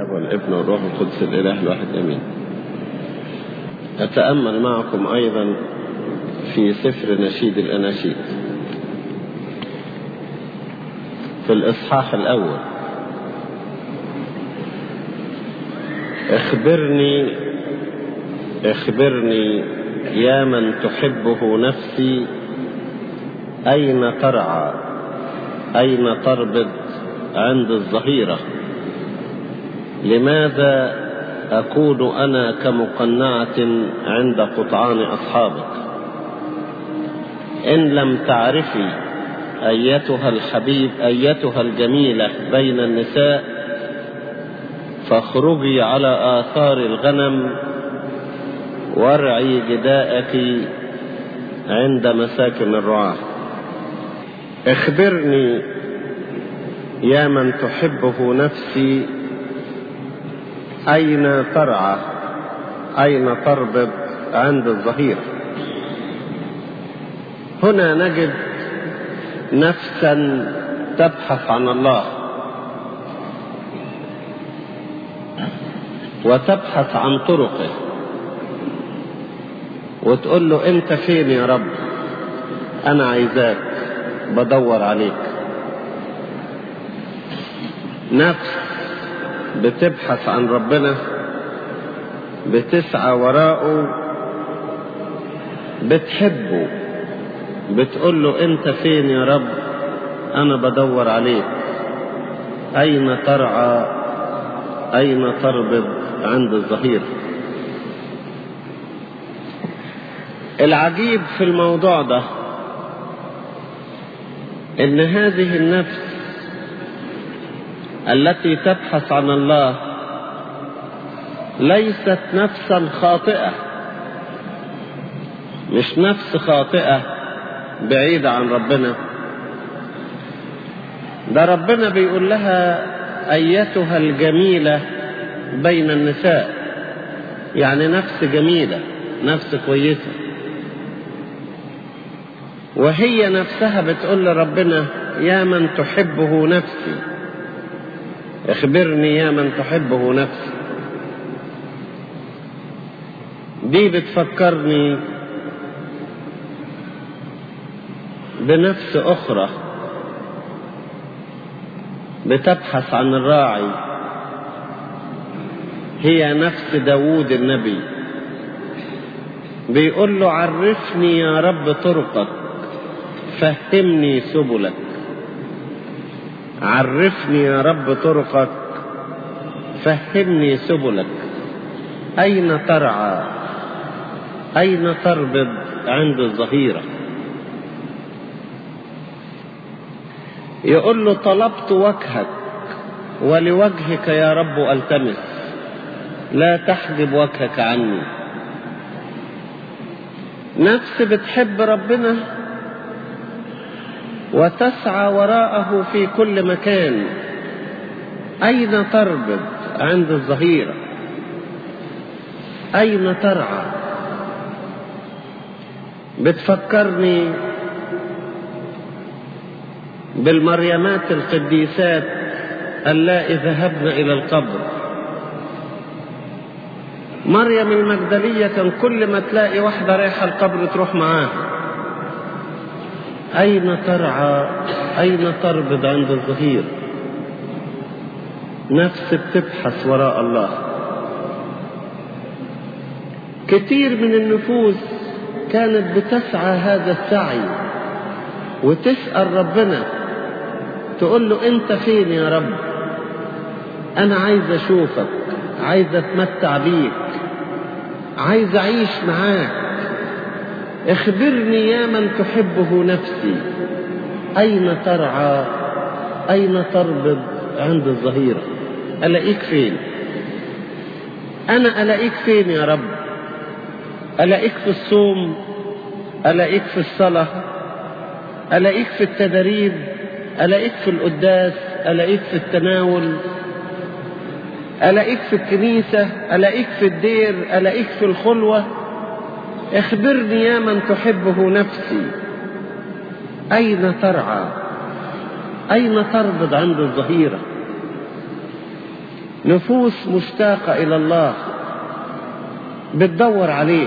والاب والابن والروح القدس الاله الواحد امين اتامل معكم ايضا في سفر نشيد الاناشيد في الاصحاح الاول اخبرني اخبرني يا من تحبه نفسي اين ترعى اين تربط عند الظهيره لماذا اكون انا كمقنعه عند قطعان اصحابك ان لم تعرفي ايتها الحبيب ايتها الجميله بين النساء فاخرجي على اثار الغنم وارعي جداءك عند مساكن الرعاه اخبرني يا من تحبه نفسي أين ترعى أين تربط عند الظهيرة هنا نجد نفسا تبحث عن الله وتبحث عن طرقه وتقول له انت فين يا رب انا عايزاك بدور عليك نفس بتبحث عن ربنا بتسعى وراءه بتحبه بتقول له انت فين يا رب انا بدور عليك اين ترعى اين تربض عند الظهير العجيب في الموضوع ده ان هذه النفس التي تبحث عن الله ليست نفسا خاطئه مش نفس خاطئه بعيده عن ربنا ده ربنا بيقول لها ايتها الجميله بين النساء يعني نفس جميله نفس كويسه وهي نفسها بتقول لربنا يا من تحبه نفسي اخبرني يا من تحبه نفسي دي بتفكرني بنفس اخرى بتبحث عن الراعي هي نفس داوود النبي بيقول له عرفني يا رب طرقك فهمني سبلك عرفني يا رب طرقك فهمني سبلك أين ترعى أين تربض عند الظهيرة يقول له طلبت وجهك ولوجهك يا رب ألتمس لا تحجب وجهك عني نفس بتحب ربنا وتسعى وراءه في كل مكان أين تربط عند الظهيرة أين ترعى بتفكرني بالمريمات القديسات اللائي ذهبن إلى القبر مريم المجدلية كان كل ما تلاقي واحدة رايحة القبر تروح معاها أين ترعى أين تربض عند الظهير نفس بتبحث وراء الله كتير من النفوس كانت بتسعى هذا السعي وتسأل ربنا تقول له انت فين يا رب انا عايز اشوفك عايز اتمتع بيك عايز اعيش معاك اخبرني يا من تحبه نفسي اين ترعى اين تربض عند الظهيره الاقيك فين انا الاقيك فين يا رب الاقيك في الصوم الاقيك في الصلاه الاقيك في التدريب الاقيك في القداس الاقيك في التناول الاقيك في الكنيسه الاقيك في الدير الاقيك في الخلوه اخبرني يا من تحبه نفسي أين ترعى أين تربض عند الظهيرة نفوس مشتاقة إلى الله بتدور عليه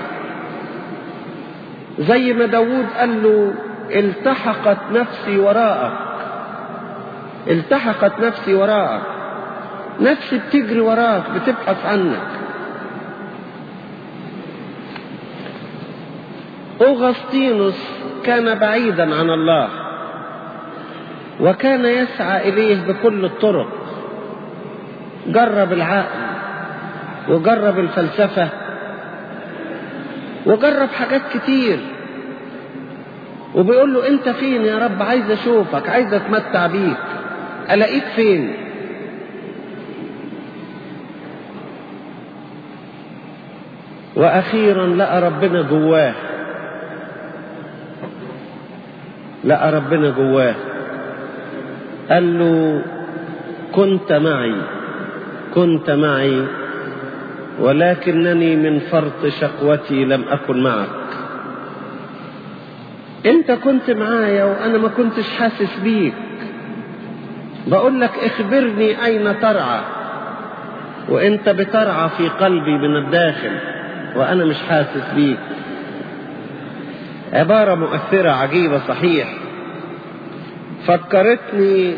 زي ما داود قال له التحقت نفسي وراءك التحقت نفسي وراءك نفسي بتجري وراك بتبحث عنك أغسطينوس كان بعيدا عن الله وكان يسعى إليه بكل الطرق جرب العقل وجرب الفلسفة وجرب حاجات كتير وبيقول له انت فين يا رب عايز اشوفك عايز اتمتع بيك الاقيك فين واخيرا لقى ربنا جواه لقى ربنا جواه قال له كنت معي كنت معي ولكنني من فرط شقوتي لم أكن معك انت كنت معايا وانا ما كنتش حاسس بيك بقول لك اخبرني اين ترعى وانت بترعى في قلبي من الداخل وانا مش حاسس بيك عبارة مؤثرة عجيبة صحيح فكرتني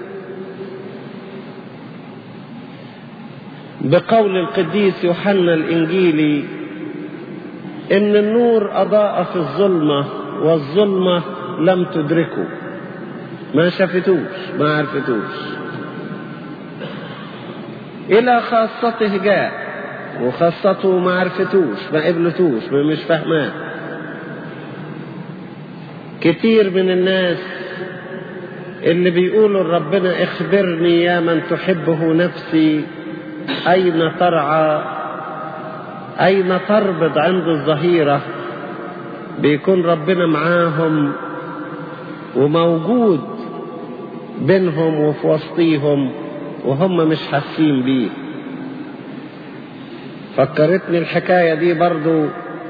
بقول القديس يوحنا الإنجيلي إن النور أضاء في الظلمة والظلمة لم تدركه ما شافتوش ما عرفتوش إلى خاصته جاء وخاصته ما عرفتوش ما قبلتوش ما مش فاهماه كتير من الناس اللي بيقولوا لربنا اخبرني يا من تحبه نفسي أين ترعى أين تربض عند الظهيرة بيكون ربنا معاهم وموجود بينهم وفي وسطيهم وهم مش حاسين بيه فكرتني الحكاية دي برضو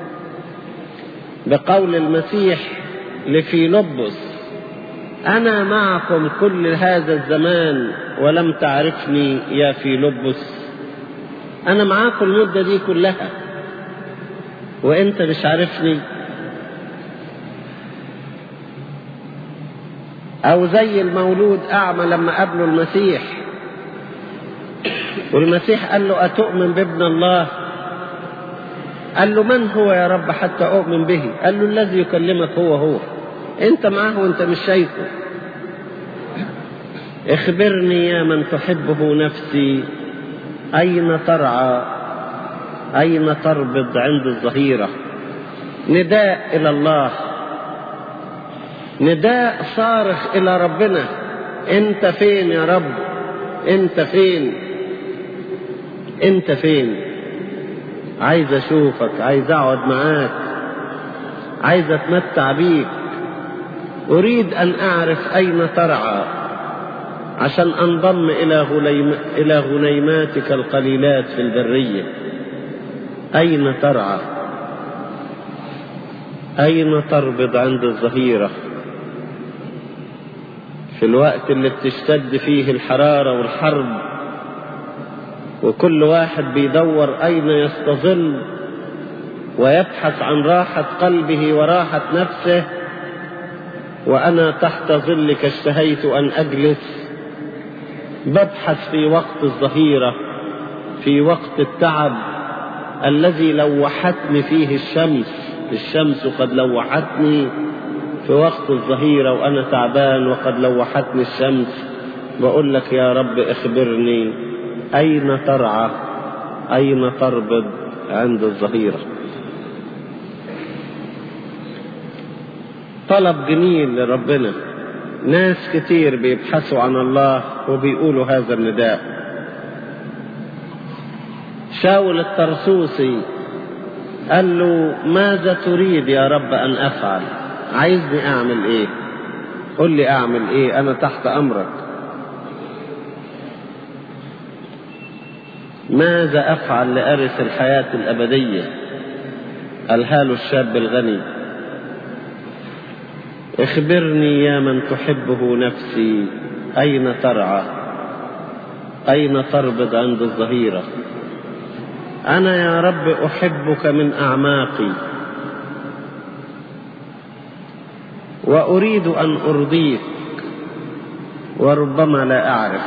بقول المسيح لفيلبس أنا معكم كل هذا الزمان ولم تعرفني يا فيلبس أنا معاكم المدة دي كلها وأنت مش عارفني أو زي المولود أعمى لما قابله المسيح والمسيح قال له أتؤمن بابن الله قال له من هو يا رب حتى أؤمن به قال له الذي يكلمك هو هو انت معاه وانت مش شايفه اخبرني يا من تحبه نفسي اين ترعى اين تربض عند الظهيره نداء الى الله نداء صارخ الى ربنا انت فين يا رب انت فين انت فين عايز اشوفك عايز اقعد معاك عايز اتمتع بيك أريد أن أعرف أين ترعى عشان أنضم إلى, غليم إلى غنيماتك القليلات في البرية أين ترعى أين تربض عند الظهيرة في الوقت اللي بتشتد فيه الحرارة والحرب وكل واحد بيدور أين يستظل ويبحث عن راحة قلبه وراحة نفسه وأنا تحت ظلك اشتهيت أن أجلس ببحث في وقت الظهيرة في وقت التعب الذي لوحتني فيه الشمس الشمس قد لوحتني في وقت الظهيرة وأنا تعبان وقد لوحتني الشمس بقول لك يا رب اخبرني أين ترعى أين تربض عند الظهيره طلب جميل لربنا ناس كتير بيبحثوا عن الله وبيقولوا هذا النداء شاول الطرسوسي قال له ماذا تريد يا رب أن أفعل عايزني أعمل إيه قل لي أعمل إيه أنا تحت أمرك ماذا أفعل لأرث الحياة الأبدية قالها له الشاب الغني اخبرني يا من تحبه نفسي أين ترعى أين تربض عند الظهيرة أنا يا رب أحبك من أعماقي وأريد أن أرضيك وربما لا أعرف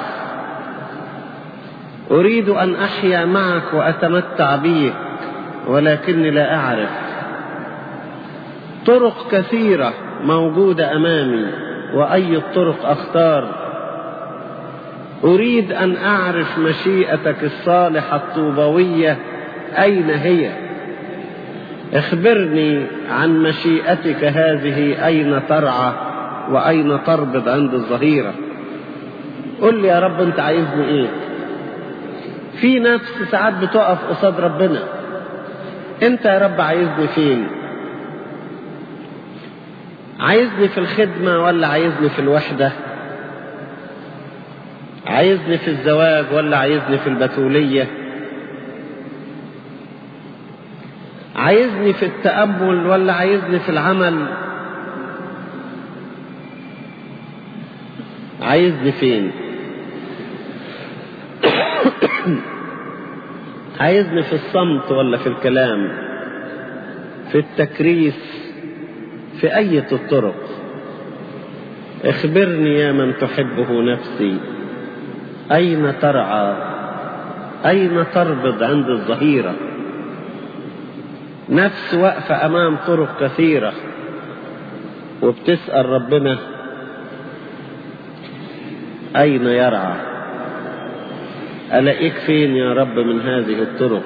أريد أن أحيا معك وأتمتع بيك ولكني لا أعرف طرق كثيرة موجودة أمامي وأي الطرق أختار أريد أن أعرف مشيئتك الصالحة الطوبوية أين هي اخبرني عن مشيئتك هذه أين ترعى وأين تربض عند الظهيرة قل لي يا رب أنت عايزني إيه في نفس ساعات بتقف قصاد ربنا أنت يا رب عايزني فين عايزني في الخدمة ولا عايزني في الوحدة عايزني في الزواج ولا عايزني في البتولية عايزني في التأمل ولا عايزني في العمل عايزني فين عايزني في الصمت ولا في الكلام في التكريس في أية الطرق اخبرني يا من تحبه نفسي أين ترعى أين تربض عند الظهيرة نفس واقفة أمام طرق كثيرة وبتسأل ربنا أين يرعى ألاقيك فين يا رب من هذه الطرق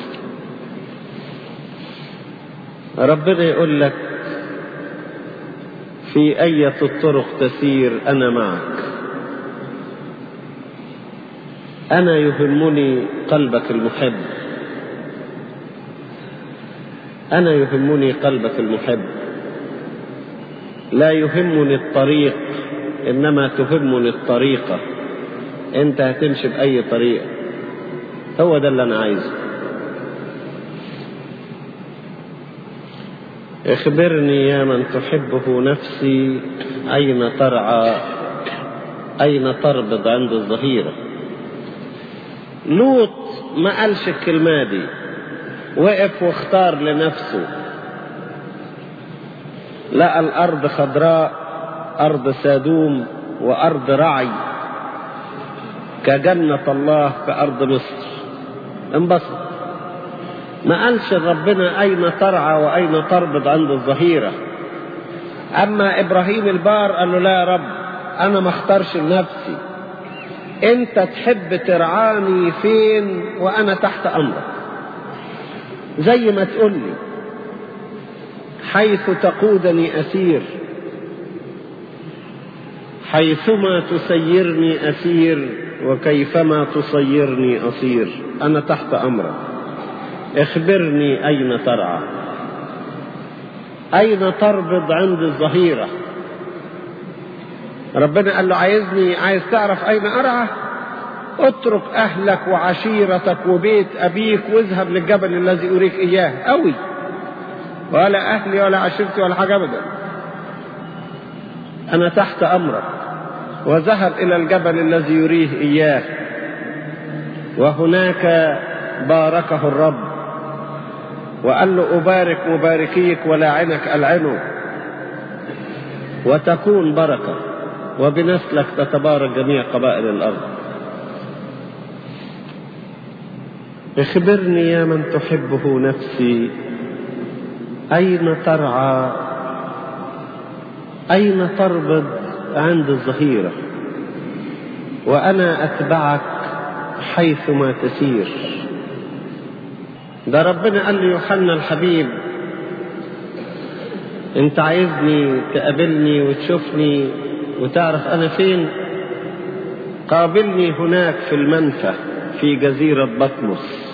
ربنا يقول لك في أية الطرق تسير أنا معك أنا يهمني قلبك المحب أنا يهمني قلبك المحب لا يهمني الطريق إنما تهمني الطريقة أنت هتمشي بأي طريقة هو ده اللي أنا عايزه اخبرني يا من تحبه نفسي أين ترعى أين تربض عند الظهيرة لوط ما قالش الكلمة دي وقف واختار لنفسه لقى الأرض خضراء أرض سادوم وأرض رعي كجنة الله كأرض مصر انبسط ما قالش ربنا أين ترعى وأين تربض عند الظهيرة أما إبراهيم البار قال له لا يا رب أنا ما اختارش لنفسي أنت تحب ترعاني فين وأنا تحت أمرك زي ما تقول لي حيث تقودني أسير حيثما تسيرني أسير وكيفما تصيرني أصير أنا تحت أمرك اخبرني أين ترعى أين تربض عند الظهيرة ربنا قال له عايزني عايز تعرف أين أرعى اترك أهلك وعشيرتك وبيت أبيك واذهب للجبل الذي أريك إياه أوي ولا أهلي ولا عشيرتي ولا حاجة أبدا أنا تحت أمرك وذهب إلى الجبل الذي يريه إياه وهناك باركه الرب وقال له أبارك مباركيك ولاعنك ألعنه وتكون بركة وبنسلك تتبارك جميع قبائل الأرض اخبرني يا من تحبه نفسي أين ترعى أين تربض عند الظهيرة وأنا أتبعك حيثما تسير ده ربنا قال لي يوحنا الحبيب انت عايزني تقابلني وتشوفني وتعرف انا فين قابلني هناك في المنفى في جزيرة بطمس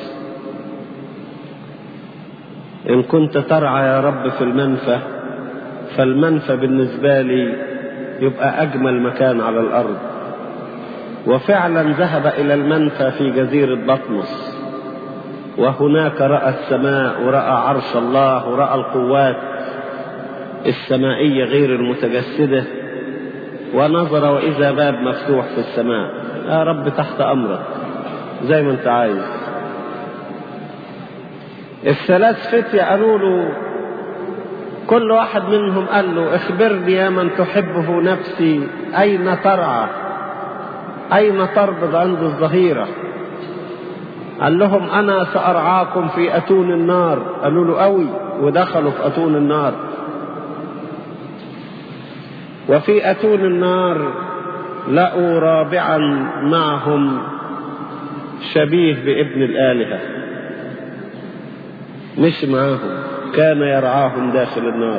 إن كنت ترعى يا رب في المنفى فالمنفى بالنسبة لي يبقى أجمل مكان على الأرض وفعلا ذهب إلى المنفى في جزيرة بطمس وهناك رأى السماء ورأى عرش الله ورأى القوات السمائية غير المتجسدة ونظر وإذا باب مفتوح في السماء يا رب تحت أمرك زي ما انت عايز الثلاث فتية قالوا له كل واحد منهم قال له اخبرني يا من تحبه نفسي أين ترعى أين تربض عند الظهيرة قال لهم أنا سأرعاكم في أتون النار قالوا له قوي ودخلوا في أتون النار وفي أتون النار لقوا رابعا معهم شبيه بابن الآلهة مش معاهم كان يرعاهم داخل النار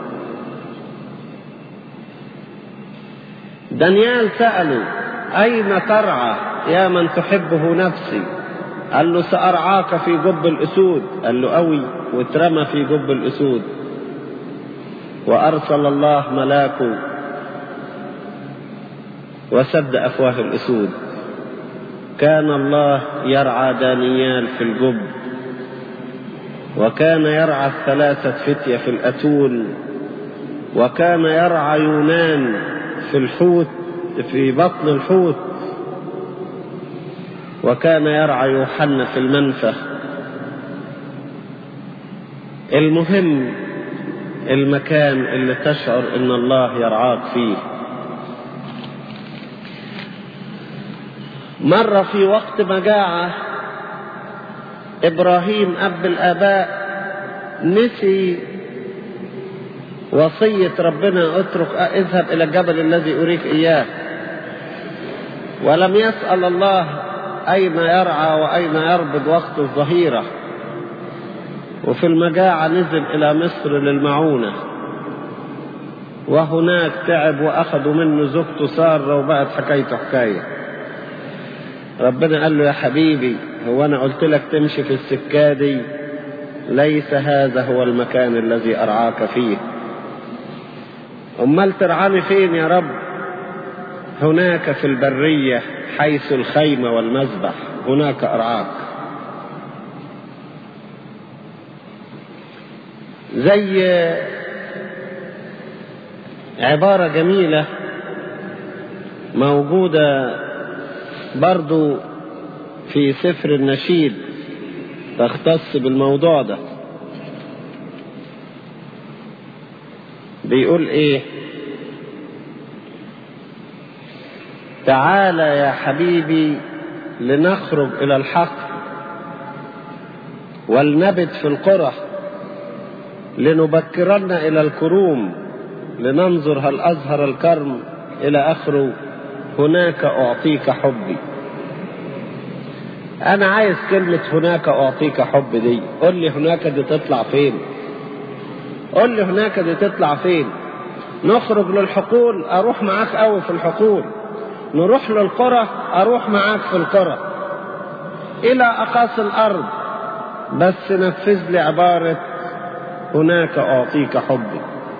دانيال سأله أين ترعى يا من تحبه نفسي قال له سأرعاك في جب الأسود قال له قوي واترمى في جب الأسود وأرسل الله ملاكه وسد أفواه الأسود كان الله يرعى دانيال في الجب وكان يرعى الثلاثة فتية في الأتون وكان يرعى يونان في الحوت في بطن الحوت وكان يرعى يوحنا في المنفخ المهم المكان اللي تشعر ان الله يرعاك فيه مرة في وقت مجاعة إبراهيم أب الآباء نسي وصية ربنا اترك اذهب إلى الجبل الذي أريك إياه ولم يسأل الله أين يرعى وأين يربض وقت الظهيرة وفي المجاعة نزل إلى مصر للمعونة وهناك تعب وأخذوا منه زوجته سارة وبقت حكايته حكاية ربنا قال له يا حبيبي هو أنا قلت لك تمشي في السكة دي ليس هذا هو المكان الذي أرعاك فيه أمال ترعاني فين يا رب هناك في البرية حيث الخيمة والمذبح هناك أرعاك زي عبارة جميلة موجودة برضو في سفر النشيد تختص بالموضوع ده بيقول ايه تعال يا حبيبي لنخرج الى الحق ولنبت في القرى لنبكرن الى الكروم لننظر هل ازهر الكرم الى اخره هناك اعطيك حبي انا عايز كلمة هناك اعطيك حب دي قول لي هناك دي تطلع فين قول لي هناك دي تطلع فين نخرج للحقول اروح معاك قوي في الحقول نروح للقرى اروح معاك في القرى الى اقاصي الارض بس نفذ لي عبارة هناك اعطيك حبي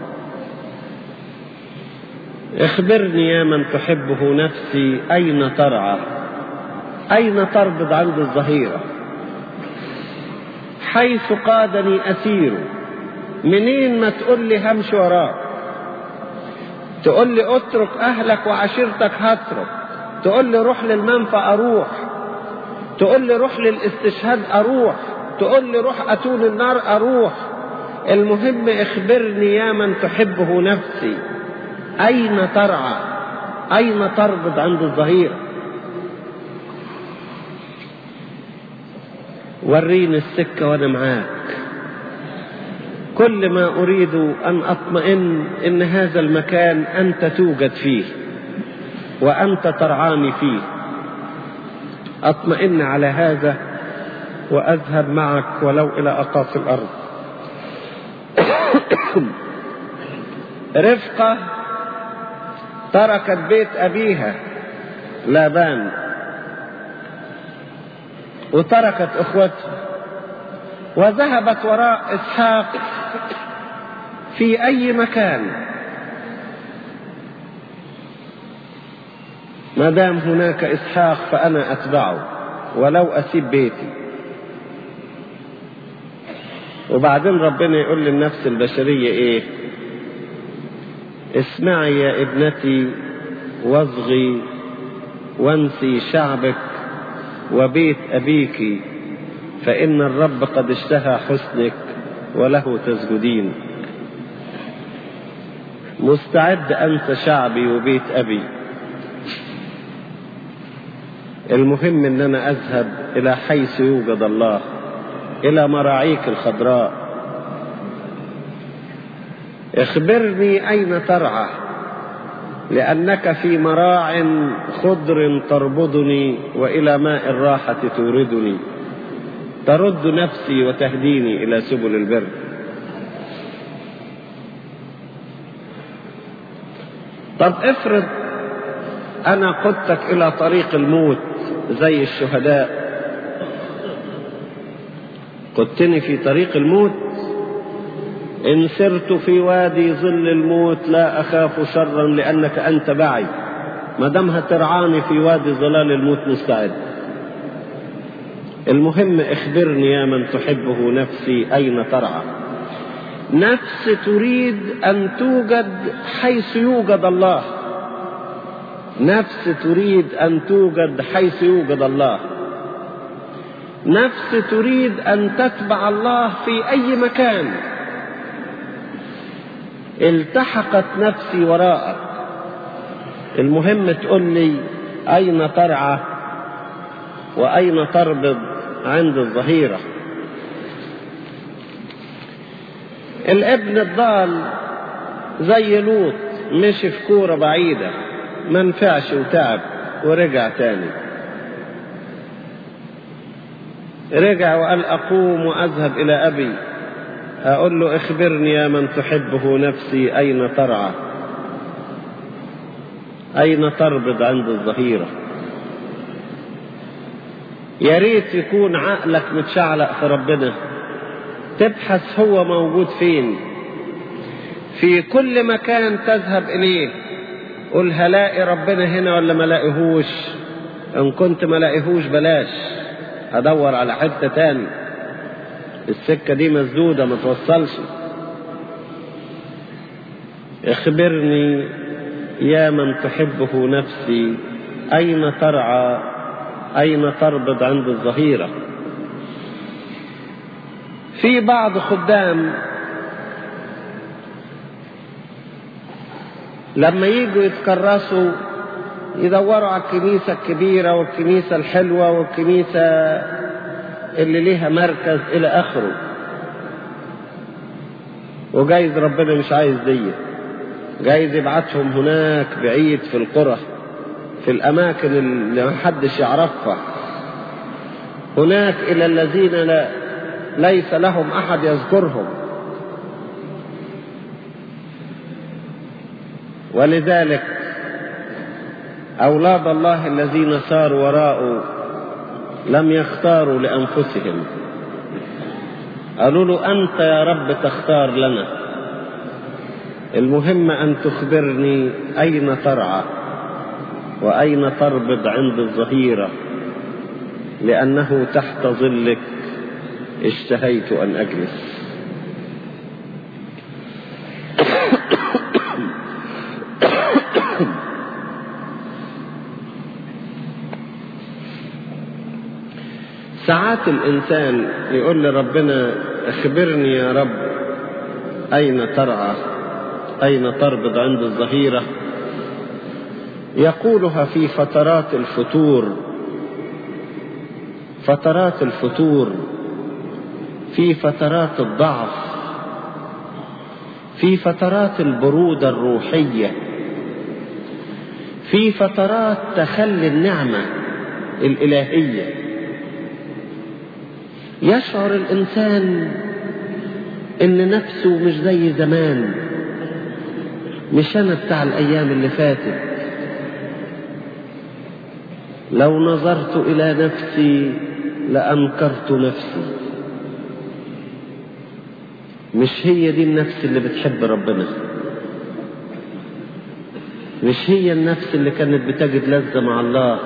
اخبرني يا من تحبه نفسي اين ترعى اين تربض عند الظهيرة حيث قادني اسير منين ما تقول لي همشي وراك تقول لي اترك اهلك وعشيرتك هترك تقول لي روح للمنفى اروح تقول لي روح للاستشهاد اروح تقول لي روح اتون النار اروح المهم اخبرني يا من تحبه نفسي اين ترعى اين تربض عند الظهيره وريني السكه وانا معاك كل ما أريد أن أطمئن إن هذا المكان أنت توجد فيه وأنت ترعاني فيه أطمئن على هذا وأذهب معك ولو إلى أقاصي الأرض رفقة تركت بيت أبيها لابان وتركت أخوتها وذهبت وراء إسحاق في أي مكان ما دام هناك إسحاق فأنا أتبعه ولو أسيب بيتي وبعدين ربنا يقول للنفس البشرية إيه اسمعي يا ابنتي واصغي وانسي شعبك وبيت أبيك فإن الرب قد اشتهى حسنك وله تسجدين مستعد أنسى شعبي وبيت أبي المهم أن أنا أذهب إلى حيث يوجد الله إلى مراعيك الخضراء اخبرني أين ترعى لأنك في مراع خضر تربضني وإلى ماء الراحة توردني ترد نفسي وتهديني إلى سبل البر طب افرض أنا قدتك إلى طريق الموت زي الشهداء قدتني في طريق الموت إن سرت في وادي ظل الموت لا أخاف شرا لأنك أنت بعي ما دام هترعاني في وادي ظلال الموت مستعد المهم اخبرني يا من تحبه نفسي أين ترعى نفس تريد أن توجد حيث يوجد الله نفس تريد أن توجد حيث يوجد الله نفس تريد أن تتبع الله في أي مكان التحقت نفسي وراءك المهم تقول لي أين ترعى وأين تربض عند الظهيرة الابن الضال زي لوط مشي في كورة بعيدة ما نفعش وتعب ورجع تاني رجع وقال أقوم وأذهب إلى أبي أقول له اخبرني يا من تحبه نفسي أين ترعى أين تربض عند الظهيرة يا ريت يكون عقلك متشعلق في ربنا تبحث هو موجود فين في كل مكان تذهب إليه قل هلاقي ربنا هنا ولا ما لاقيهوش إن كنت ما لاقيهوش بلاش هدور على حتة تاني السكة دي مسدودة ما توصلش اخبرني يا من تحبه نفسي أين ترعى أين تربض عند الظهيرة في بعض خدام لما يجوا يتكرسوا يدوروا على الكنيسة الكبيرة والكنيسة الحلوة والكنيسة اللي ليها مركز إلى آخره وجايز ربنا مش عايز دي جايز يبعتهم هناك بعيد في القرى في الأماكن اللي محدش يعرفها هناك إلى الذين لا ليس لهم أحد يذكرهم ولذلك أولاد الله الذين ساروا وراءه لم يختاروا لأنفسهم قالوا له أنت يا رب تختار لنا المهم أن تخبرني أين ترعى وأين تربض عند الظهيرة لأنه تحت ظلك اشتهيت أن أجلس ساعات الإنسان يقول لربنا اخبرني يا رب أين ترعى أين تربض عند الظهيرة يقولها في فترات الفتور فترات الفتور في فترات الضعف في فترات البرودة الروحية في فترات تخلي النعمة الإلهية يشعر الإنسان إن نفسه مش زي زمان مش أنا بتاع الأيام اللي فاتت لو نظرت إلى نفسي لأنكرت نفسي مش هي دي النفس اللي بتحب ربنا مش هي النفس اللي كانت بتجد لذة مع الله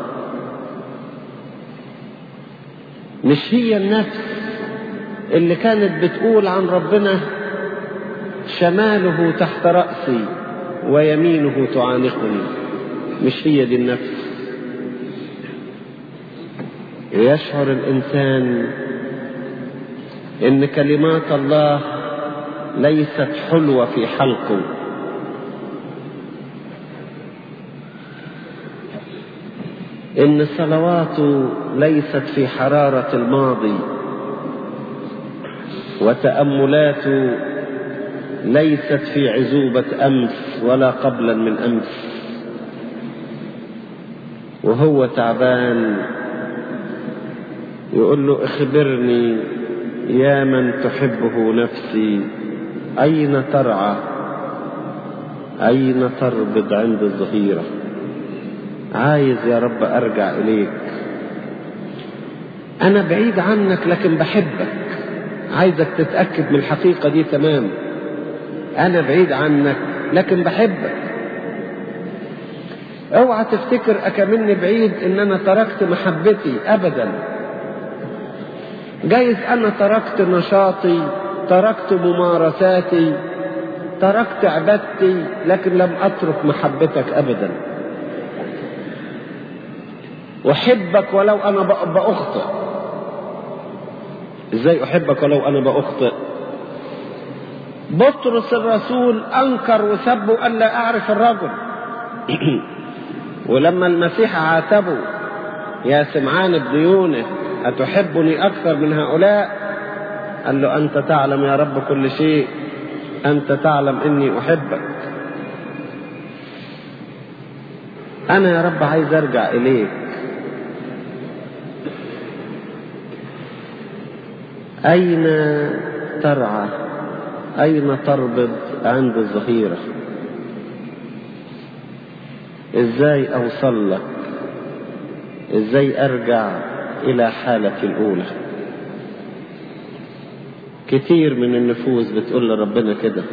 مش هي النفس اللي كانت بتقول عن ربنا شماله تحت رأسي ويمينه تعانقني مش هي دي النفس ويشعر الإنسان إن كلمات الله ليست حلوة في حلقه إن صلواته ليست في حرارة الماضي وتأملاته ليست في عزوبة أمس ولا قبلا من أمس وهو تعبان يقول له اخبرني يا من تحبه نفسي أين ترعى أين تربض عند الظهيرة عايز يا رب أرجع إليك أنا بعيد عنك لكن بحبك عايزك تتأكد من الحقيقة دي تمام أنا بعيد عنك لكن بحبك اوعى تفتكر أكملني بعيد إن أنا تركت محبتي أبدا جايز أنا تركت نشاطي تركت ممارساتي تركت عبادتي لكن لم أترك محبتك أبدا أحبك ولو أنا بأخطئ إزاي أحبك ولو أنا بأخطئ بطرس الرسول أنكر وسب أن لا أعرف الرجل ولما المسيح عاتبه يا سمعان ابن يونس أتحبني أكثر من هؤلاء قال له أنت تعلم يا رب كل شيء أنت تعلم إني أحبك أنا يا رب عايز أرجع إليك أين ترعى أين تربض عند الظهيرة إزاي أوصل لك إزاي أرجع إلى حالتي الأولى كتير من النفوس بتقول لربنا كده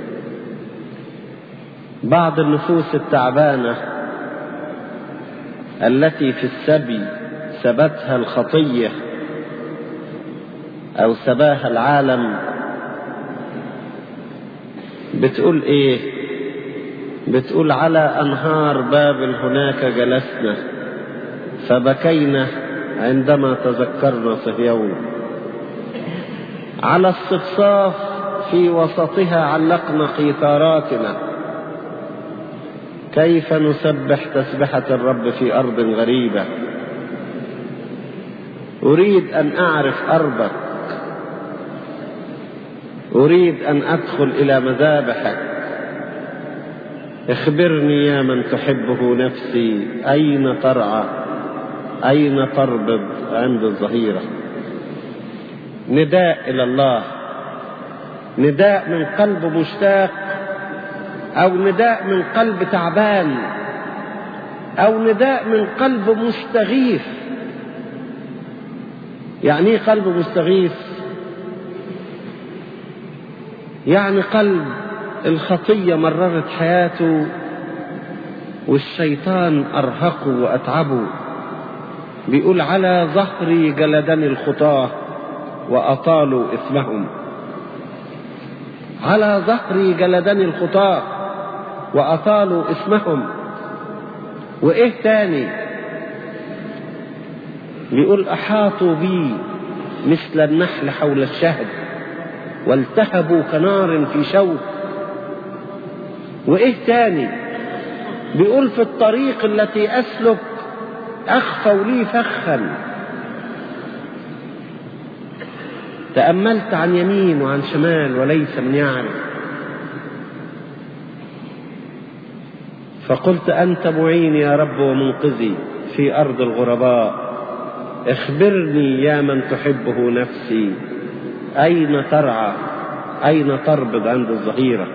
بعض النفوس التعبانة التي في السبي سبتها الخطية أو سباها العالم بتقول إيه بتقول على أنهار بابل هناك جلسنا فبكينا عندما تذكرنا صهيون على الصفصاف في وسطها علقنا قيثاراتنا كيف نسبح تسبحة الرب في أرض غريبة أريد أن أعرف أرضك أريد أن أدخل إلى مذابحك اخبرني يا من تحبه نفسي أين ترعى أين تربض عند الظهيرة نداء إلى الله نداء من قلب مشتاق أو نداء من قلب تعبان أو نداء من قلب مستغيث يعني ايه قلب مستغيث يعني قلب الخطية مررت حياته والشيطان أرهقه وأتعبه بيقول على ظهري جلدني الخطاة وأطالوا إثمهم على ظهري جلدني الخطاة وأطالوا اسمهم وإيه تاني بيقول أحاطوا بي مثل النحل حول الشهد والتهبوا كنار في شوك وإيه تاني بيقول في الطريق التي أسلك أخفوا لي فخا تأملت عن يمين وعن شمال وليس من يعرف فقلت أنت معيني يا رب ومنقذي في أرض الغرباء اخبرني يا من تحبه نفسي أين ترعى أين تربض عند الظهيرة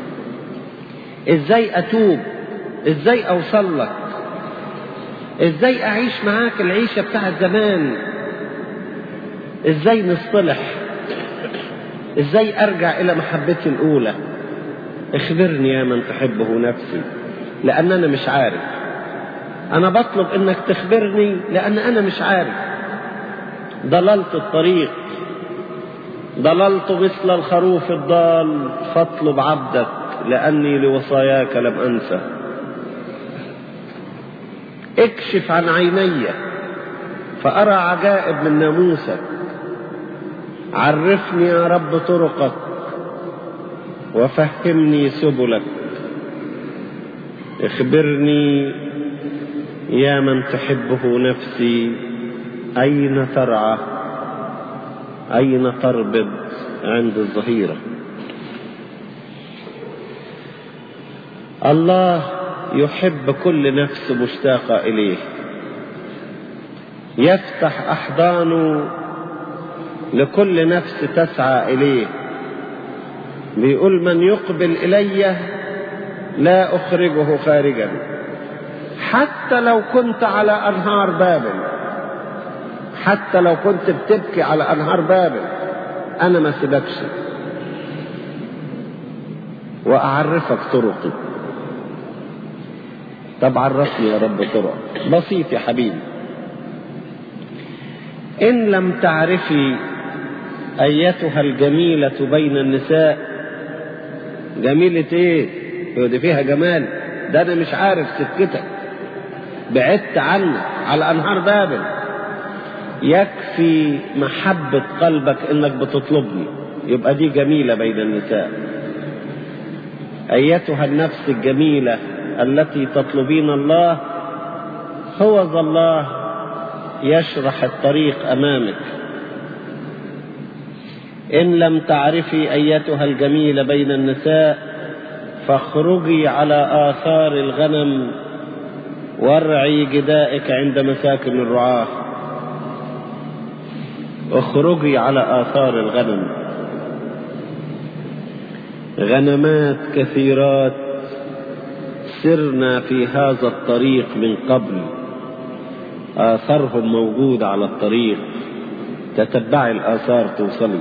إزاي أتوب إزاي أوصل لك إزاي أعيش معاك العيشة بتاعت زمان إزاي نصطلح إزاي أرجع إلى محبتي الأولى اخبرني يا من تحبه نفسي لأن أنا مش عارف أنا بطلب إنك تخبرني لأن أنا مش عارف ضللت الطريق ضللت مثل الخروف الضال فاطلب عبدك لأني لوصاياك لم أنسى اكشف عن عيني فأرى عجائب من ناموسك عرفني يا رب طرقك وفهمني سبلك اخبرني يا من تحبه نفسي أين ترعى أين تربض عند الظهيرة الله يحب كل نفس مشتاقة إليه يفتح أحضانه لكل نفس تسعى إليه بيقول من يقبل إلي لا أخرجه خارجا حتى لو كنت على أنهار بابل حتى لو كنت بتبكي على أنهار بابل أنا ما سيبكش وأعرفك طرقي طب عرفني يا رب طرق بسيط يا حبيبي إن لم تعرفي أيتها الجميلة بين النساء جميلة إيه؟ دي فيها جمال ده أنا مش عارف سكتك بعدت عنك على أنهار بابل يكفي محبة قلبك إنك بتطلبني يبقى دي جميلة بين النساء أيتها النفس الجميلة التي تطلبين الله هو ذا الله يشرح الطريق أمامك إن لم تعرفي أيتها الجميلة بين النساء فاخرجي على آثار الغنم وارعي جدائك عند مساكن الرعاة اخرجي على آثار الغنم غنمات كثيرات سرنا في هذا الطريق من قبل آثارهم موجودة على الطريق تتبعي الآثار توصلي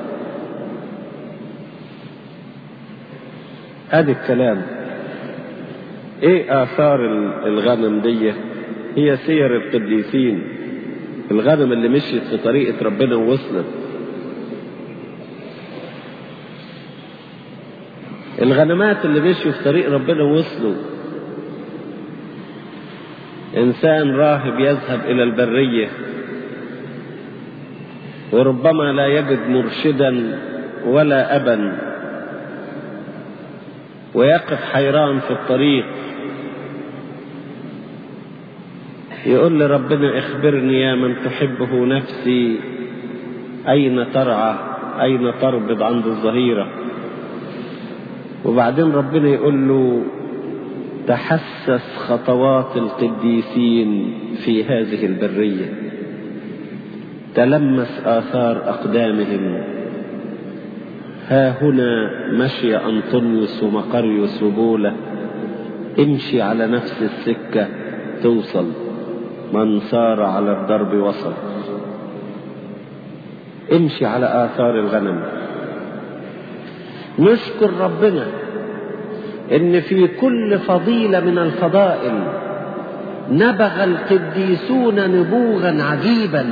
ادي الكلام ايه آثار الغنم دي هي سير القديسين الغنم اللي مشيت في طريقة ربنا ووصلت الغنمات اللي مشوا في طريق ربنا ووصلوا إنسان راهب يذهب إلى البرية وربما لا يجد مرشدا ولا أبا ويقف حيران في الطريق يقول لربنا اخبرني يا من تحبه نفسي أين ترعى أين تربض عند الظهيرة وبعدين ربنا يقول له تحسس خطوات القديسين في هذه البرية تلمس آثار أقدامهم ها هنا مشي أنطونيوس ومقريوس وبولة امشي على نفس السكة توصل من سار على الدرب وصل امشي على آثار الغنم نشكر ربنا ان في كل فضيلة من الفضائل نبغ القديسون نبوغا عجيبا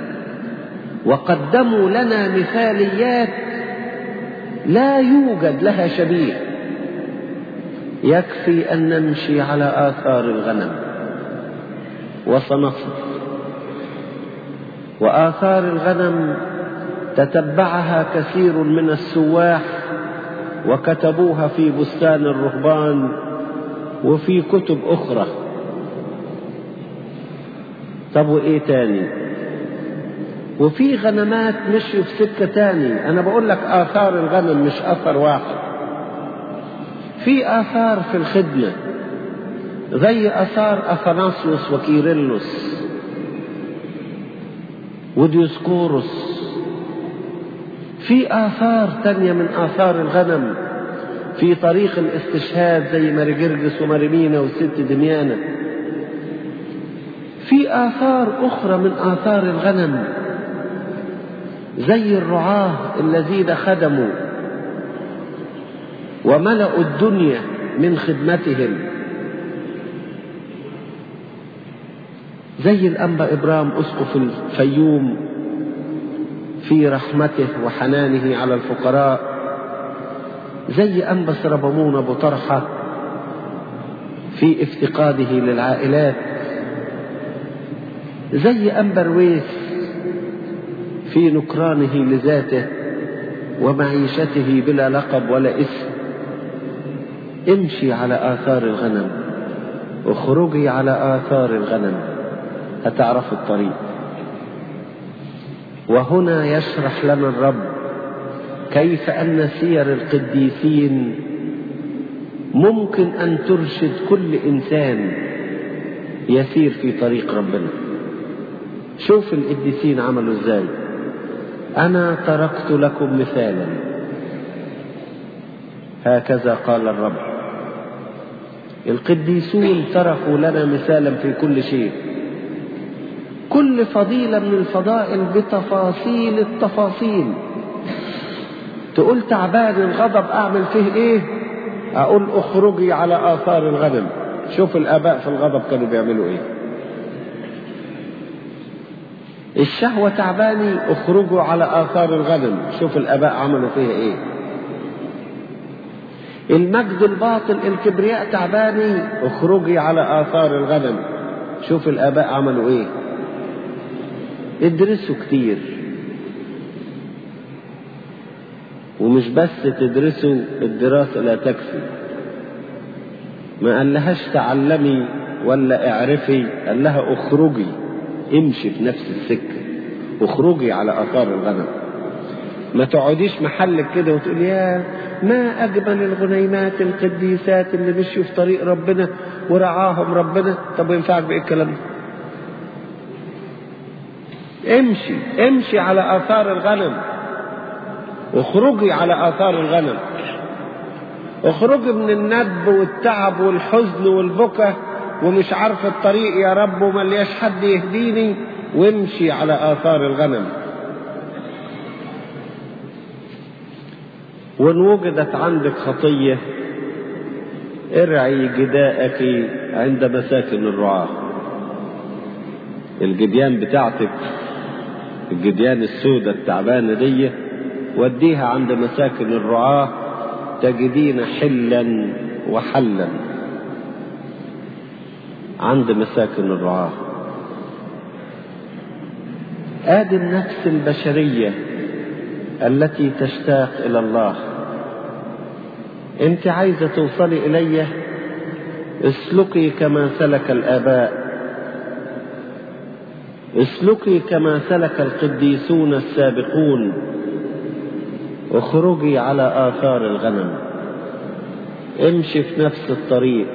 وقدموا لنا مثاليات لا يوجد لها شبيه يكفي ان نمشي على اثار الغنم وسنصل واثار الغنم تتبعها كثير من السواح وكتبوها في بستان الرهبان وفي كتب اخرى طب وايه تاني وفي غنمات مشوا في سكة تاني أنا بقول لك آثار الغنم مش أثر واحد في آثار في الخدمة زي آثار أثناسيوس وكيرلس وديوسكوروس في آثار تانية من آثار الغنم في طريق الاستشهاد زي ماري وماريمينا والست دميانة في آثار أخرى من آثار الغنم زي الرعاة الذين خدموا وملأوا الدنيا من خدمتهم زي الأنبا إبرام أسقف الفيوم في رحمته وحنانه على الفقراء زي أنبا سربمون أبو طرحة في افتقاده للعائلات زي أنبا رويس في نكرانه لذاته ومعيشته بلا لقب ولا اسم امشي على آثار الغنم اخرجي على آثار الغنم هتعرف الطريق وهنا يشرح لنا الرب كيف أن سير القديسين ممكن أن ترشد كل إنسان يسير في طريق ربنا شوف القديسين عملوا ازاي أنا تركت لكم مثالا هكذا قال الرب القديسون تركوا لنا مثالا في كل شيء كل فضيلة من الفضائل بتفاصيل التفاصيل تقول تعبان الغضب أعمل فيه إيه أقول أخرجي على آثار الغنم شوف الآباء في الغضب كانوا بيعملوا إيه الشهوة تعباني اخرجوا على آثار الغنم شوف الآباء عملوا فيها إيه المجد الباطل الكبرياء تعباني اخرجي على آثار الغنم شوف الآباء عملوا إيه ادرسوا كتير ومش بس تدرسوا الدراسة لا تكفي ما قال لهاش تعلمي ولا اعرفي قال لها اخرجي امشي في نفس السكة اخرجي على اثار الغنم ما تقعديش محلك كده وتقول يا ما اجمل الغنيمات القديسات اللي مشوا في طريق ربنا ورعاهم ربنا طب ينفعك بايه الكلام ده امشي امشي على آثار الغنم اخرجي على آثار الغنم اخرجي من الندب والتعب والحزن والبكا ومش عارف الطريق يا رب وملياش حد يهديني وامشي على آثار الغنم وإن وجدت عندك خطية ارعي جداءك عند مساكن الرعاة الجديان بتاعتك الجديان السوداء التعبانة دي وديها عند مساكن الرعاة تجدين حلا وحلا عند مساكن الرعاة آدي النفس البشرية التي تشتاق إلى الله أنت عايزة توصلي إلي اسلكي كما سلك الآباء اسلكي كما سلك القديسون السابقون اخرجي على آثار الغنم امشي في نفس الطريق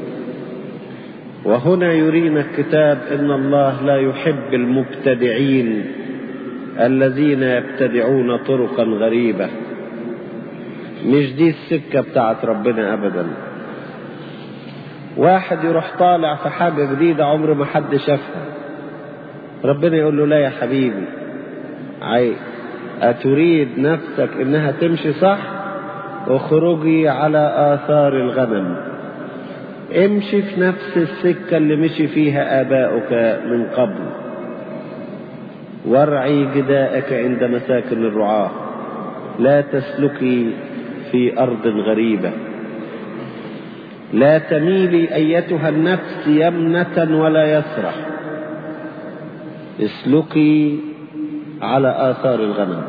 وهنا يرينا الكتاب ان الله لا يحب المبتدعين الذين يبتدعون طرقا غريبه مش دي السكه بتاعت ربنا ابدا واحد يروح طالع في حاجه جديده عمر ما حد شافها ربنا يقول له لا يا حبيبي عاي أتريد نفسك إنها تمشي صح اخرجي على آثار الغنم امشي في نفس السكة اللي مشي فيها آباؤك من قبل وارعي جداءك عند مساكن الرعاة لا تسلكي في أرض غريبة لا تميلي أيتها النفس يمنة ولا يسرح اسلكي على آثار الغنم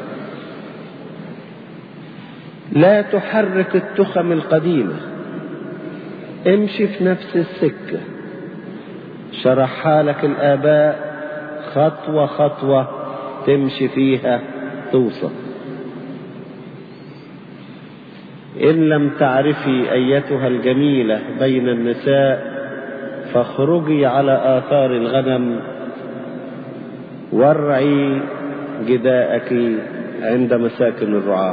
لا تحرك التخم القديمة امشي في نفس السكة شرحها لك الآباء خطوة خطوة تمشي فيها توصل إن لم تعرفي أيتها الجميلة بين النساء فاخرجي على آثار الغنم وارعي جداءك عند مساكن الرعاة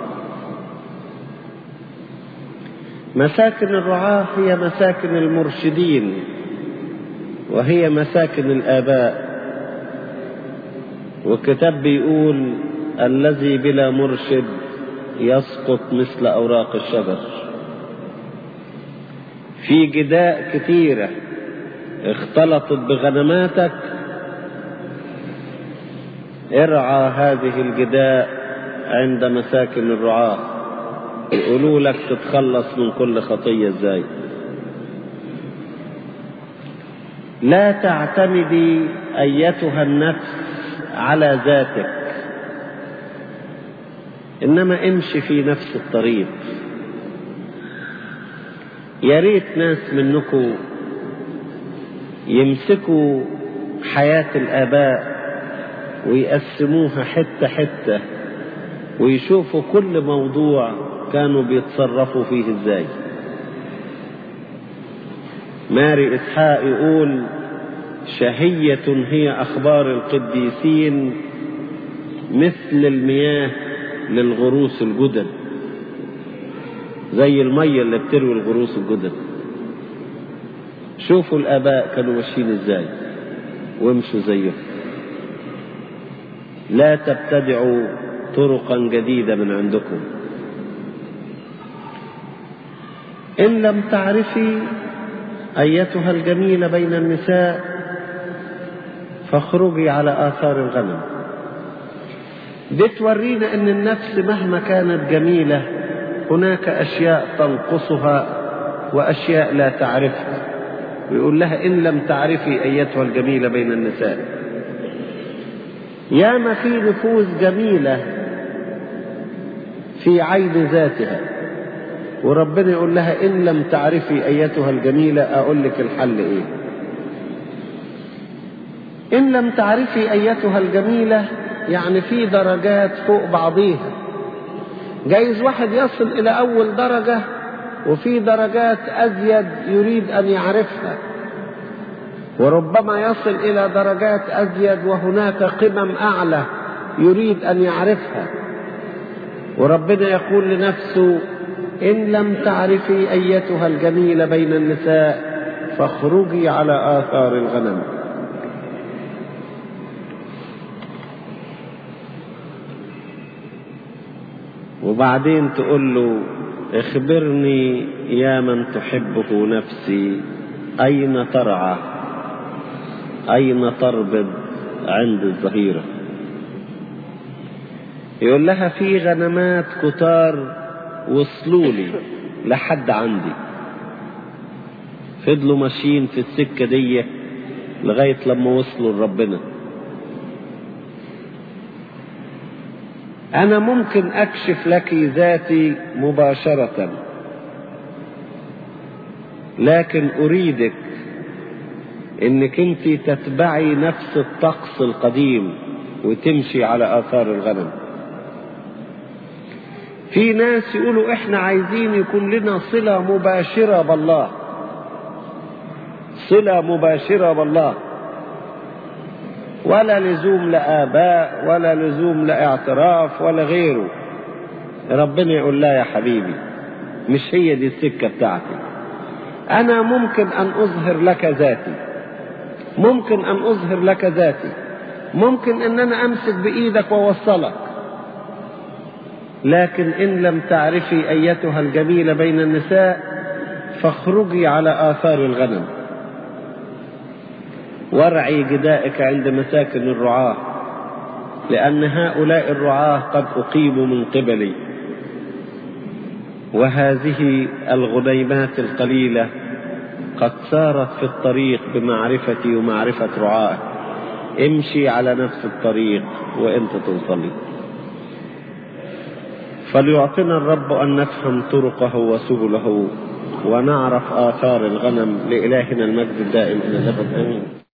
مساكن الرعاة هي مساكن المرشدين وهي مساكن الآباء والكتاب بيقول الذي بلا مرشد يسقط مثل أوراق الشجر في جداء كثيرة اختلطت بغنماتك ارعى هذه الجداء عند مساكن الرعاة يقولوا لك تتخلص من كل خطية ازاي لا تعتمدي ايتها النفس على ذاتك إنما امشي في نفس الطريق يا ريت ناس منكم يمسكوا حياة الآباء ويقسموها حتة حتة ويشوفوا كل موضوع كانوا بيتصرفوا فيه ازاي ماري إسحاق يقول شهية هي أخبار القديسين مثل المياه للغروس الجدد زي المية اللي بتروي الغروس الجدد شوفوا الآباء كانوا ماشيين ازاي وامشوا زيهم لا تبتدعوا طرقا جديدة من عندكم إن لم تعرفي أيتها الجميلة بين النساء فاخرجي على آثار الغنم دي تورينا أن النفس مهما كانت جميلة هناك أشياء تنقصها وأشياء لا تعرفها ويقول لها إن لم تعرفي أيتها الجميلة بين النساء ياما في نفوس جميلة في عين ذاتها وربنا يقول لها إن لم تعرفي أيتها الجميلة أقول لك الحل إيه إن لم تعرفي أيتها الجميلة يعني في درجات فوق بعضيها جايز واحد يصل إلى أول درجة وفي درجات أزيد يريد أن يعرفها وربما يصل إلى درجات أزيد وهناك قمم أعلى يريد أن يعرفها وربنا يقول لنفسه إن لم تعرفي أيتها الجميلة بين النساء فاخرجي على آثار الغنم وبعدين تقول له اخبرني يا من تحبه نفسي أين ترعى أين تربض عند الظهيرة يقول لها في غنمات كتار وصلوا لي لحد عندي فضلوا ماشيين في السكة دي لغاية لما وصلوا لربنا أنا ممكن أكشف لك ذاتي مباشرة لكن أريدك إنك أنت تتبعي نفس الطقس القديم وتمشي على آثار الغنم في ناس يقولوا إحنا عايزين يكون لنا صلة مباشرة بالله صلة مباشرة بالله ولا لزوم لآباء ولا لزوم لاعتراف ولا غيره ربنا يقول لا يا حبيبي مش هي دي السكة بتاعتي أنا ممكن أن أظهر لك ذاتي ممكن أن أظهر لك ذاتي ممكن أن أنا أمسك بإيدك وأوصلك لكن إن لم تعرفي أيتها الجميلة بين النساء فاخرجي على آثار الغنم وارعي جدائك عند مساكن الرعاة لأن هؤلاء الرعاة قد أقيموا من قبلي وهذه الغنيمات القليلة قد سارت في الطريق بمعرفتي ومعرفة رعاه امشي على نفس الطريق وانت توصلي فليعطنا الرب أن نفهم طرقه وسبله ونعرف آثار الغنم لإلهنا المجد الدائم إلى الأبد آمين